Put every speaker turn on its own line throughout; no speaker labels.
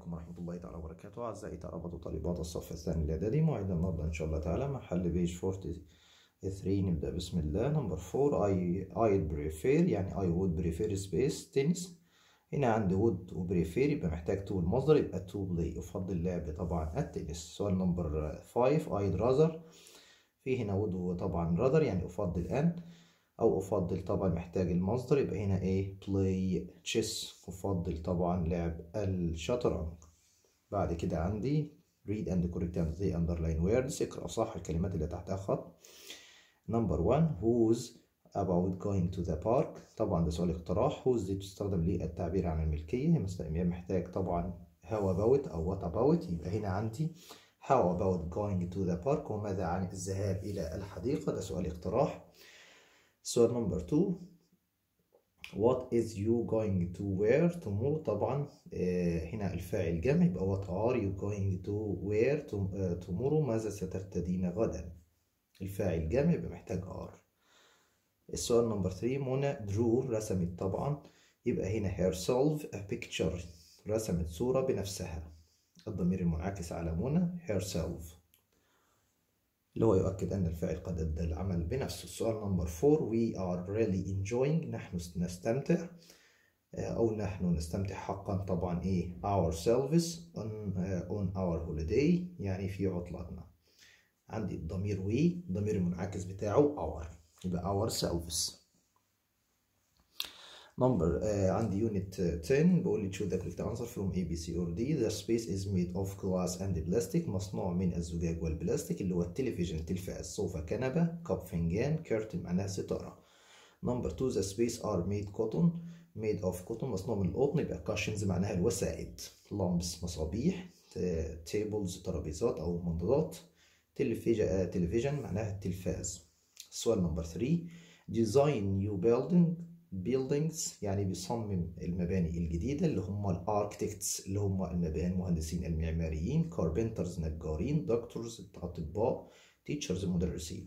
عليكم ورحمة الله تعالى وبركاته أعزائي طلبة وطالبات الصف الثاني الإعدادي موعدنا النهاردة إن شاء الله تعالى محل بيج 43 نبدأ بسم الله نمبر 4 I I'd prefer يعني I would prefer space tennis هنا عندي would و prefer يبقى محتاج to المصدر يبقى to play أفضل لعب طبعا التنس سؤال نمبر 5 I'd rather في هنا would وطبعا rather يعني أفضل أن أو أفضل طبعا محتاج المصدر يبقى هنا إيه play chess أفضل طبعا لعب الشطرنج بعد كده عندي read and correct and the underline words اقرأ صح الكلمات اللي تحتها خط number one who's about going to the park طبعا ده سؤال اقتراح who's دي تستخدم للتعبير عن الملكية هي محتاج طبعا how about أو what about يبقى هنا عندي how about going to the park وماذا عن الذهاب إلى الحديقة ده سؤال اقتراح سؤال نمبر 2 what is you going to wear tomorrow طبعا آه هنا الفاعل جمع يبقى what are you going to wear tomorrow ماذا سترتدين غدا الفاعل جمع يبقى محتاج are السؤال نمبر 3 منى drew رسمت طبعا يبقى هنا herself a picture رسمت صورة بنفسها الضمير المنعكس على منى herself اللي هو يؤكد أن الفاعل قد أدى العمل بنفسه السؤال نمبر 4 we are really enjoying نحن نستمتع أو نحن نستمتع حقا طبعا إيه ourselves on, uh, on our holiday يعني في عطلتنا عندي الضمير we الضمير المنعكس بتاعه our يبقى ourselves نمبر uh, عندي يونت 10 بيقول لي choose the correct answer from A B C or D the space is made of glass and plastic مصنوع من الزجاج والبلاستيك اللي هو التلفزيون تلفاز صوفة كنبة كب فنجان كيرتن معناها ستارة نمبر 2 the space are made cotton made of cotton مصنوع من القطن يبقى cushions معناها الوسائد lamps مصابيح tables ترابيزات أو منضدات تلفزيون تلفزيون معناها التلفاز السؤال نمبر 3 design new building buildings يعني بيصمم المباني الجديدة اللي هم الاركتكتس اللي هم المباني المهندسين المعماريين كاربنترز نجارين دكتورز أطباء تيتشرز مدرسين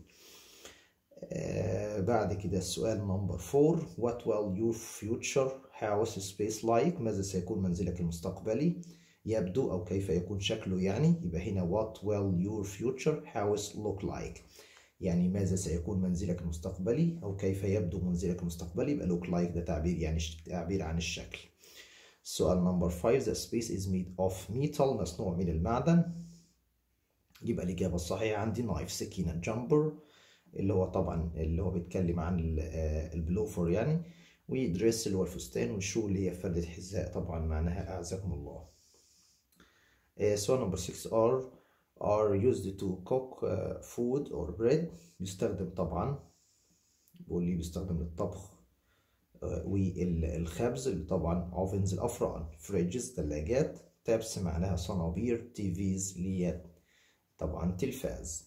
آه بعد كده السؤال نمبر 4 what will your future house space like ماذا سيكون منزلك المستقبلي يبدو أو كيف يكون شكله يعني يبقى هنا what will your future house look like يعني ماذا سيكون منزلك المستقبلي أو كيف يبدو منزلك المستقبلي يبقى look like ده تعبير يعني تعبير عن الشكل السؤال نمبر 5 the space is made of metal مصنوع من المعدن يبقى الإجابة الصحيحة عندي knife سكينة جامبر اللي هو طبعا اللي هو بيتكلم عن البلوفر يعني ودريس اللي هو الفستان والشو اللي هي فردة حذاء طبعا معناها أعزكم الله سؤال نمبر 6 are are used to cook uh, food or bread بيستخدم طبعا بيقول لي بيستخدم للطبخ uh, والخبز اللي طبعا ovens الأفران fridges ثلاجات تابس معناها صنابير تيفيز اللي هي طبعا تلفاز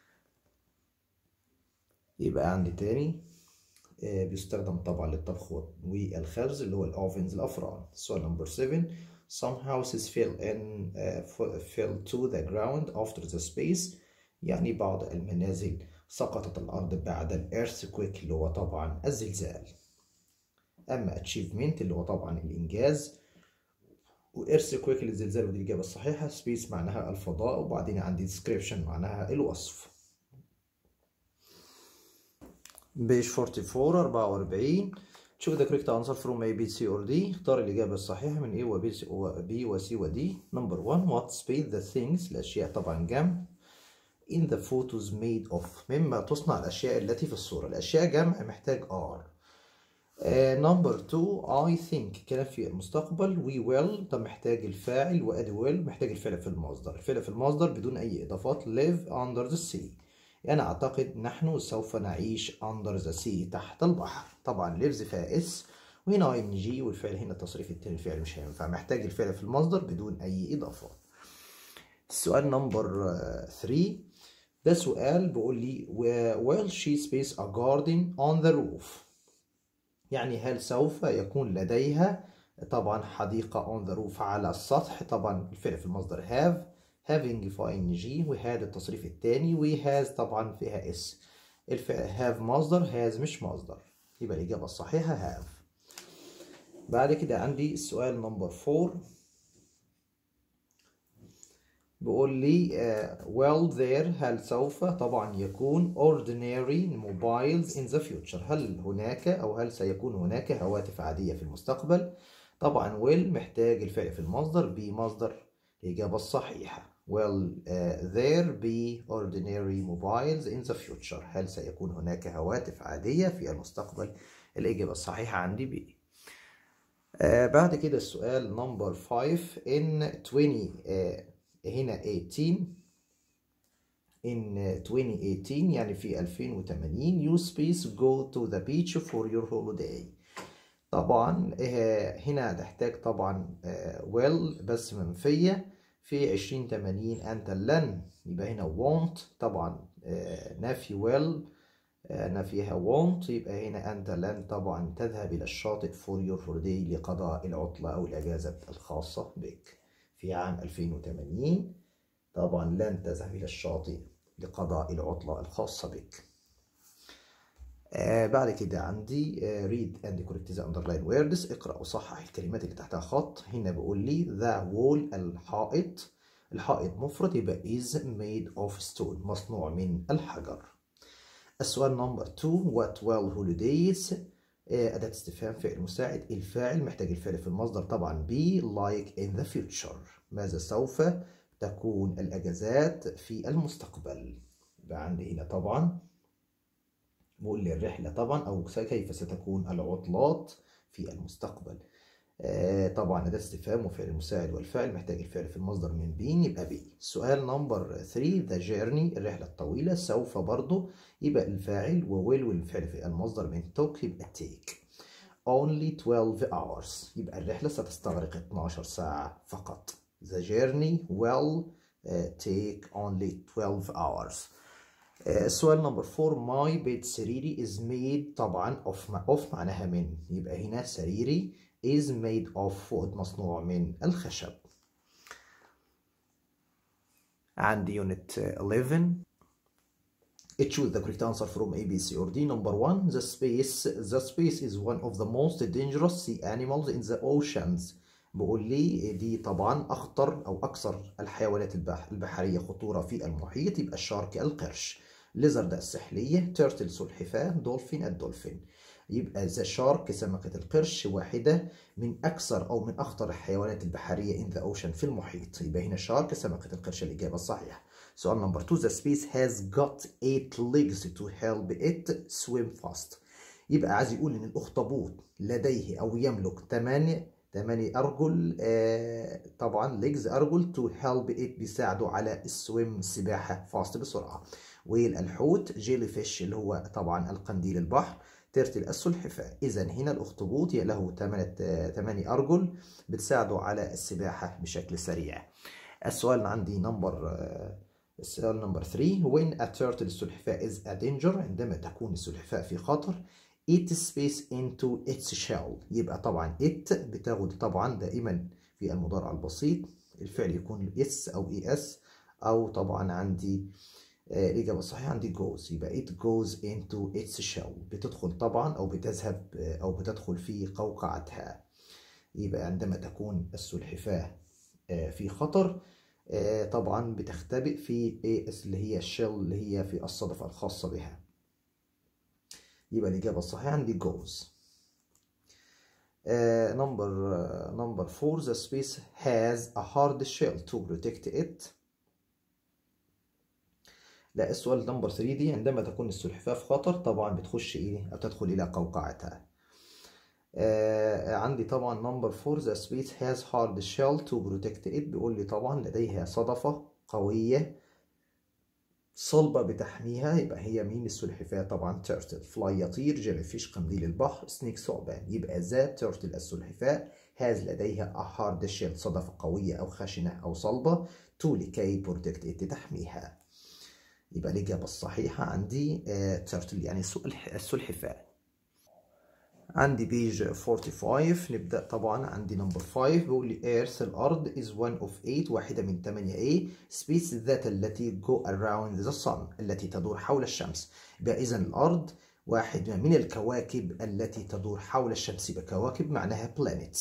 يبقى عندي تاني uh, بيستخدم طبعا للطبخ والخبز اللي هو الأوفنز الأفران سؤال نمبر 7 Some houses fell in uh, fell to the ground after the space يعني بعض المنازل سقطت الأرض بعد الإيرثكويك اللي هو طبعا الزلزال أما achievement اللي هو طبعا الإنجاز وإيرثكويك الزلزال ودي الإجابة الصحيحة space معناها الفضاء وبعدين عندي description معناها الوصف بيج 44 44 شوف the correct answer from A, B, C or D اختار الإجابة الصحيحة من A و B و B و C و D number one what space the things الأشياء طبعا جمع in the photos made of مما تصنع الأشياء التي في الصورة الأشياء جمع محتاج are uh, number two I think كلام في المستقبل we will طب محتاج الفاعل وأدي will محتاج الفعل في المصدر الفعل في المصدر بدون أي إضافات live under the sea أنا أعتقد نحن سوف نعيش under the sea تحت البحر طبعا lives فيها اس وهنا اي ان جي والفعل هنا التصريف التاني الفعل مش هينفع محتاج الفعل في المصدر بدون أي إضافات السؤال نمبر 3 ده سؤال بيقول لي will she space a garden on the roof يعني هل سوف يكون لديها طبعا حديقة on the roof على السطح طبعا الفعل في المصدر have having في ان جي وهذا التصريف الثاني وهاز طبعا فيها اس الفعل have مصدر has مش مصدر يبقى الإجابة الصحيحة have بعد كده عندي السؤال نمبر 4 بيقول لي uh, well there هل سوف طبعا يكون ordinary mobiles in the future هل هناك أو هل سيكون هناك هواتف عادية في المستقبل طبعا will محتاج الفعل في المصدر بمصدر الإجابة الصحيحة will uh, there be ordinary mobiles in the future هل سيكون هناك هواتف عادية في المستقبل الإجابة الصحيحة عندي بي آه بعد كده السؤال نمبر 5 in 20 آه هنا 18 in 2018 يعني في 2080 you space go to the beach for your holiday طبعا آه هنا هتحتاج طبعا آه well بس منفية في 2080 أنت لن يبقى هنا won't طبعا آه نفي well نفيها won't يبقى هنا أنت لن طبعا تذهب إلى الشاطئ for your holiday لقضاء العطلة أو الأجازة الخاصة بك في عام 2080 طبعا لن تذهب إلى الشاطئ لقضاء العطلة الخاصة بك آه بعد كده عندي آه read and correct the underline words اقرأ وصحح الكلمات اللي تحتها خط هنا بيقول لي the wall الحائط الحائط مفرد يبقى is made of stone مصنوع من الحجر السؤال نمبر 2 what well holidays أداة استفهام فعل مساعد الفاعل محتاج الفعل في المصدر طبعا be like in the future ماذا سوف تكون الأجازات في المستقبل يبقى عندي هنا طبعا بقول لي الرحلة طبعا أو كيف ستكون العطلات في المستقبل آه طبعا أداة استفهام وفعل المساعد والفعل محتاج الفعل في المصدر من بين يبقى بي السؤال نمبر 3 the journey الرحلة الطويلة سوف برضو يبقى الفاعل وويل والفعل في المصدر من توك يبقى take only 12 hours يبقى الرحلة ستستغرق 12 ساعة فقط the journey will uh, take only 12 hours السؤال نمبر 4 my bed سريري is made طبعا of, of معناها من يبقى هنا سريري is made of wood مصنوع من الخشب عندي unit 11 choose the correct answer from A, B, C or D. Number one, the space. The space is one of the most dangerous sea animals in the oceans. بقول لي دي طبعا أخطر أو أكثر الحيوانات البحرية خطورة في المحيط يبقى الشارك القرش. ليزرد السحلية، تيرتل سلحفاة، دولفين الدولفين. يبقى ذا شارك سمكة القرش واحدة من أكثر أو من أخطر الحيوانات البحرية in the ocean في المحيط يبقى هنا شارك سمكة القرش الإجابة الصحيحة سؤال نمبر 2 the space has got eight legs to help it swim fast يبقى عايز يقول إن الأخطبوط لديه أو يملك 8 8 أرجل آه طبعا legs أرجل to help it بيساعده على السويم السباحة فاست بسرعة والحوت جيلي فيش اللي هو طبعا القنديل البحر ترتل السلحفاة إذا هنا الأخطبوط له 8 أرجل بتساعده على السباحة بشكل سريع السؤال عندي نمبر السؤال نمبر 3 when a turtle السلحفاة is a danger عندما تكون السلحفاة في خطر it space into its shell يبقى طبعا it بتاخد طبعا دائما في المضارع البسيط الفعل يكون اس أو اي اس أو طبعا عندي الإجابة الصحيحة عندي goes يبقى it goes into its shell بتدخل طبعا أو بتذهب أو بتدخل في قوقعتها يبقى عندما تكون السلحفاة في خطر طبعا بتختبئ في اللي هي الشل اللي هي في الصدفة الخاصة بها يبقى الإجابة الصحيحة عندي goes number number 4 the space has a hard shell to protect it لا السؤال نمبر 3 دي عندما تكون السلحفاة في خطر طبعا بتخش ايه او تدخل الى قوقعتها آه عندي طبعا نمبر 4 the space has hard shell to protect it بيقول لي طبعا لديها صدفة قوية صلبة بتحميها يبقى هي مين السلحفاة طبعا تيرتل فلاي يطير جيلي فيش قنديل البحر سنيك ثعبان يبقى ذا تيرتل السلحفاة هاز لديها a hard shell صدفة قوية أو خشنة أو صلبة to لكي protect it تحميها يبقى الإجابة الصحيحة عندي تيرتل يعني السلحفاة عندي بيج 45 نبدأ طبعا عندي نمبر 5 بيقول لي ايرث الأرض is one of eight واحدة من 8 A سبيس ذات التي go around the sun التي تدور حول الشمس يبقى إذا الأرض واحد من الكواكب التي تدور حول الشمس يبقى كواكب معناها planets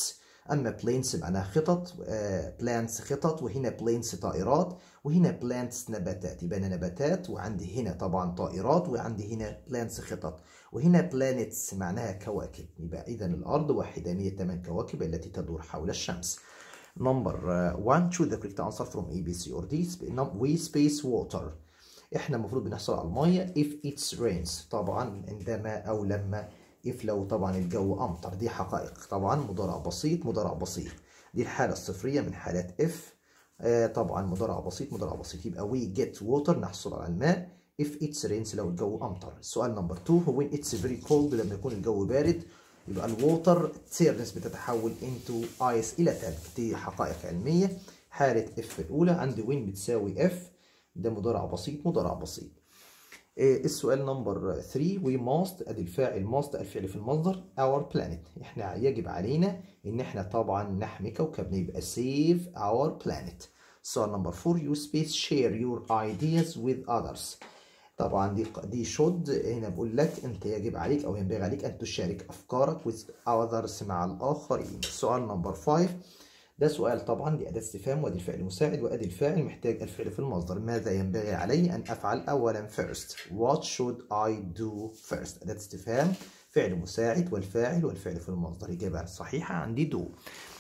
اما planes معناها خطط plants خطط وهنا planes طائرات وهنا plants نباتات يبقى انا نباتات وعندي هنا طبعا طائرات وعندي هنا plants خطط وهنا planets معناها كواكب يبقى اذا الارض واحده من الثمان كواكب التي تدور حول الشمس Number uh, one choose the correct answer from A, B, C or D. We space water. احنا المفروض بنحصل على المية if it rains طبعا عندما او لما if لو طبعا الجو امطر دي حقائق طبعا مضارع بسيط مضارع بسيط دي الحالة الصفرية من حالات if آه طبعا مضارع بسيط مضارع بسيط يبقى we get water نحصل على الماء if it rains لو الجو امطر السؤال نمبر 2 هو when it's very cold لما يكون الجو بارد يبقى الووتر تيرنس بتتحول into ايس الى ثلج دي حقائق علميه حاله اف الاولى عندي وين بتساوي اف ده مضارع بسيط مضارع بسيط إيه السؤال نمبر 3 وي ماست ادي الفاعل ماست الفعل في المصدر اور بلانيت احنا يجب علينا ان احنا طبعا نحمي كوكبنا يبقى سيف اور بلانيت السؤال نمبر 4 يو سبيس شير يور ايدياز وذ اذرز طبعا دي دي شود هنا بقول لك انت يجب عليك او ينبغي عليك ان تشارك افكارك with others مع الاخرين السؤال نمبر 5 ده سؤال طبعا دي اداه استفهام وادي الفعل المساعد وادي الفاعل محتاج الفعل في المصدر ماذا ينبغي علي ان افعل اولا first what should I do first اداه استفهام فعل مساعد والفاعل والفعل في المصدر اجابه صحيحه عندي do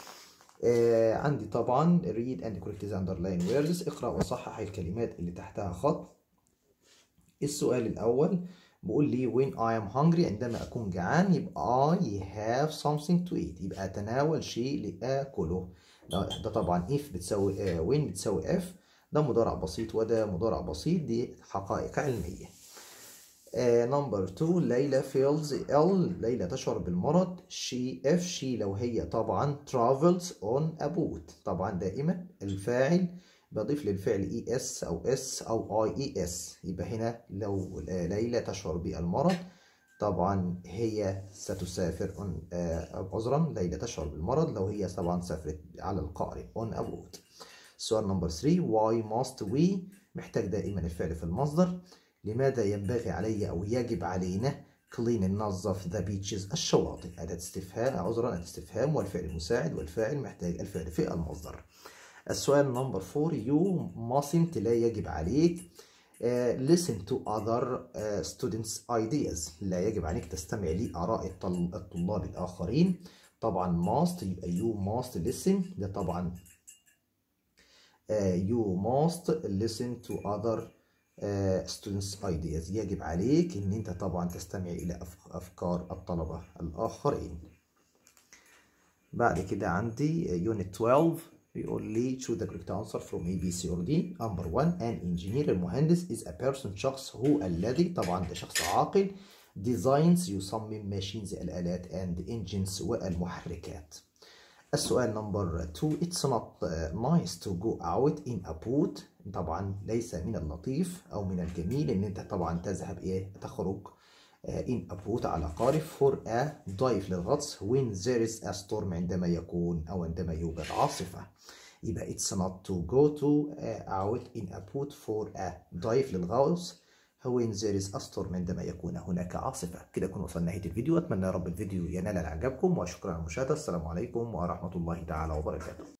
آه عندي طبعا read and correct the underline words اقرا وصحح الكلمات اللي تحتها خط السؤال الأول بيقول لي when I am hungry عندما أكون جعان يبقى I have something to eat يبقى أتناول شيء لآكله ده طبعا if بتساوي uh, when بتساوي if ده مضارع بسيط وده مضارع بسيط دي حقائق علمية نمبر uh, 2 ليلى feels ill ليلى تشعر بالمرض she if she لو هي طبعا travels on a boat طبعا دائما الفاعل بضيف للفعل اي اس او اس او اي اي اس يبقى هنا لو ليلى تشعر بالمرض طبعا هي ستسافر عذرا ليلى تشعر بالمرض لو هي طبعا سافرت على القارب on a boat السؤال نمبر 3 why must we محتاج دائما الفعل في المصدر لماذا ينبغي علي او يجب علينا clean ننظف the beaches الشواطئ أداة استفهام عذرا أداة استفهام والفعل المساعد والفاعل محتاج الفعل في المصدر السؤال نمبر 4 you mustn't لا يجب عليك uh, listen to other uh, students ideas لا يجب عليك تستمع لآراء الطلاب الآخرين طبعا must يبقى you must listen ده طبعا uh, you must listen to other uh, students ideas يجب عليك ان انت طبعا تستمع الى افكار الطلبة الاخرين بعد كده عندي unit 12 بيقول لي choose the correct answer from A, B, C or D. Number one an engineer المهندس is a person شخص هو الذي طبعا ده شخص عاقل designs يصمم ماشينز الآلات and engines والمحركات. السؤال نمبر 2 it's not nice to go out in a boat طبعا ليس من اللطيف أو من الجميل إن أنت طبعا تذهب إيه تخرج in a boat على قارب for a dive للغطس when there is a storm عندما يكون أو عندما يوجد عاصفة يبقى it's not to go to uh, out in a boat for a dive للغوص when there is a storm عندما يكون هناك عاصفة كده كنا وصلنا نهاية الفيديو أتمنى يا رب الفيديو ينال إعجابكم وشكرا على المشاهدة السلام عليكم ورحمة الله تعالى وبركاته